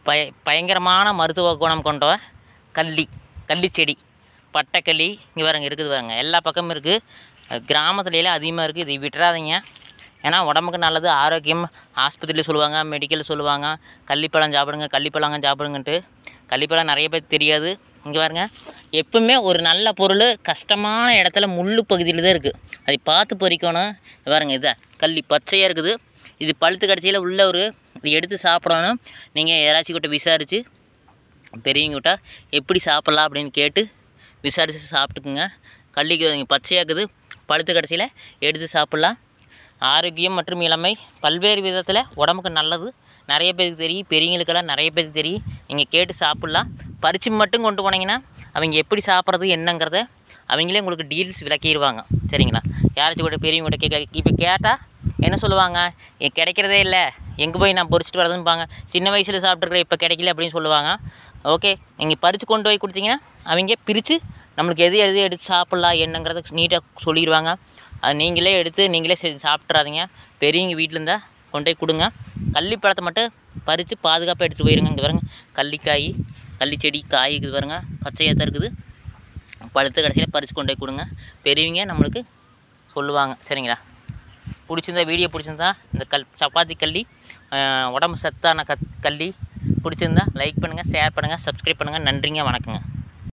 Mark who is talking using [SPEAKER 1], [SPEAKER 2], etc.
[SPEAKER 1] பய பயங்கரமான மருத்துவ குணம் கொண்ட கள்ளி கள்ளி செடி பட்டைக்கள்ளி இங்கே பாருங்க இருக்குது பாருங்க எல்லா பக்கமும் இருக்குது கிராமத்துலலாம் அதிகமாக இருக்குது இதை விட்டுறாதீங்க ஏன்னா உடம்புக்கு நல்லது ஆரோக்கியம் ஆஸ்பத்திரியில் சொல்லுவாங்க மெடிக்கல் சொல்லுவாங்க கள்ளிப்பழம் சாப்பிடுங்க கள்ளிப்பழங்க சாப்பிடுங்கன்ட்டு கள்ளிப்பழம் நிறைய பேருக்கு தெரியாது இங்கே பாருங்க எப்பவுமே ஒரு நல்ல பொருள் கஷ்டமான இடத்துல முள் பகுதியில் தான் இருக்குது அதை பார்த்து பறிக்கணும் இங்க பாருங்க இதை கள்ளி பச்சையாக இருக்குது இது பழுத்து கடைசியில் உள்ள ஒரு இது எடுத்து சாப்பிடணும் நீங்கள் யாராச்சும் கிட்ட விசாரித்து பெரியவங்க விட்டா எப்படி சாப்பிட்லாம் அப்படின்னு கேட்டு விசாரித்து சாப்பிட்டுக்குங்க கள்ளிக்கு இங்க பச்சையாக இருக்குது பழுத்து கடைசியில் எடுத்து சாப்பிட்லாம் ஆரோக்கியம் மற்றும் இளமை பல்வேறு விதத்தில் உடம்புக்கு நல்லது நிறைய பேருக்கு தெரியும் பெரியவங்களுக்கெல்லாம் நிறைய பேருக்கு தெரியும் நீங்கள் கேட்டு சாப்பிட்லாம் பறித்து மட்டும் கொண்டு போனீங்கன்னா அவங்க எப்படி சாப்பிட்றது என்னங்கிறத அவங்களே உங்களுக்கு டீல்ஸ் விளக்கிடுவாங்க சரிங்களா யாராச்சும் கூட பெரியவங்க கூட கேட்க இப்போ கேட்டால் என்ன சொல்லுவாங்க "எ- கிடைக்கிறதே இல்லை எங்கே போய் நான் பொறிச்சிட்டு வரதுன்னுப்பாங்க சின்ன வயசில் சாப்பிட்ருக்குற இப்போ கிடைக்கல அப்படின்னு சொல்லுவாங்க ஓகே நீங்கள் பறித்து கொண்டு போய் கொடுத்தீங்கன்னா அவங்க பிரித்து நம்மளுக்கு எது எது எடுத்து சாப்பிட்லாம் என்னங்கிறத நீட்டாக சொல்லிடுவாங்க அது நீங்களே எடுத்து நீங்களே செஞ்சு சாப்பிட்றாதீங்க பெரியவங்க வீட்டில் இருந்தால் கொண்டு போய் கொடுங்க கள்ளிப்பழத்தை மட்டும் பறித்து பாதுகாப்பாக எடுத்துகிட்டு போயிருங்க இங்கே பாருங்க கள்ளிக்காய் கள்ளி செடி காய் இருக்குது பாருங்க பச்சையாக தான் இருக்குது பழுத்த கடைசியில் பறித்து கொண்டு போய் கொடுங்க பெரியவங்க நம்மளுக்கு சொல்லுவாங்க சரிங்களா பிடிச்சிருந்தா வீடியோ பிடிச்சிருந்தா இந்த கல் சப்பாத்தி கள்ளி அஹ், உடம்பு சத்தான கத் கள்ளி பிடிச்சிருந்தா லைக் பண்ணுங்கள் ஷேர் பண்ணுங்கள் சப்ஸ்கிரைப் பண்ணுங்கள் நன்றிங்க வணக்கங்க